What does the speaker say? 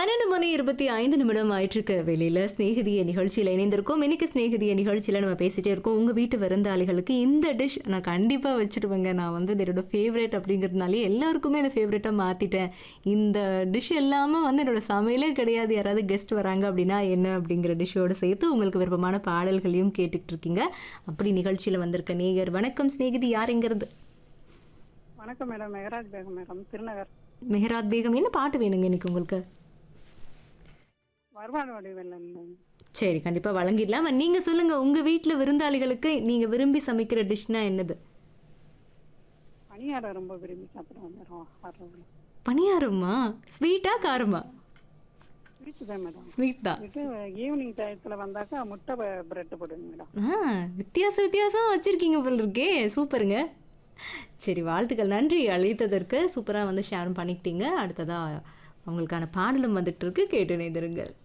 பன்னெண்டு மணி இருபத்தி ஐந்து நிமிடம் ஆயிட்டிருக்க வெளியில ஸ்நேகிதிய நிகழ்ச்சியில் இணைந்திருக்கோம் இன்னைக்கு ஸ்நேகிதிய நிகழ்ச்சியில் நம்ம பேசிட்டே இருக்கோம் உங்கள் வீட்டு விருந்தாளிகளுக்கு இந்த டிஷ் நான் கண்டிப்பாக வச்சுருவேங்க நான் வந்து இது என்னோட ஃபேவரட் அப்படிங்கிறதுனாலே எல்லாருக்குமே இதை ஃபேவரட்டாக மாற்றிட்டேன் இந்த டிஷ் இல்லாமல் வந்து என்னோட சமையலே கிடையாது யாராவது கெஸ்ட் வராங்க அப்படின்னா என்ன அப்படிங்கிற டிஷ்ஷோடு சேர்த்து உங்களுக்கு விருப்பமான பாடல்களையும் கேட்டுட்டு இருக்கீங்க அப்படி நிகழ்ச்சியில் வந்திருக்க நேயர் வணக்கம் ஸ்நேகிதி யாருங்கிறது வணக்கம் மேடம் மெகராஜ் பேகம் மேடம் திருநகர் மெஹராத் பேகம் என்ன பாட்டு வேணுங்க இன்னைக்கு உங்களுக்கு வருமான வடிவில் சரி கண்டிப்பாக வழங்கிடலாம் நீங்கள் சொல்லுங்கள் உங்கள் வீட்டில் விருந்தாளிகளுக்கு நீங்கள் விரும்பி சமைக்கிற டிஷ்னா என்னது பணியாரம் ரொம்ப விரும்பி சாப்பிடுவோம் மேடம் வர்றவங்க பணியாரமா ஸ்வீட்டா காரமா ஸ்வீட்டு தான் மேடம் ஸ்வீட் தான் இது ஈவினிங் டயத்தில் வந்தாக்கா முட்டை பிரெட் போடுங்க மேடம் ஆ வித்தியாச வித்தியாசம் வச்சுருக்கீங்க போல் இருக்கே சூப்பருங்க சரி வாழ்த்துக்கள் நன்றி அழைத்ததற்கு சூப்பராக வந்து ஷேரும் பண்ணிக்கிட்டீங்க அடுத்ததாக அவங்களுக்கான பாடலும் வந்துட்டு இருக்கு கேட்டு இணைந்திருங்கள்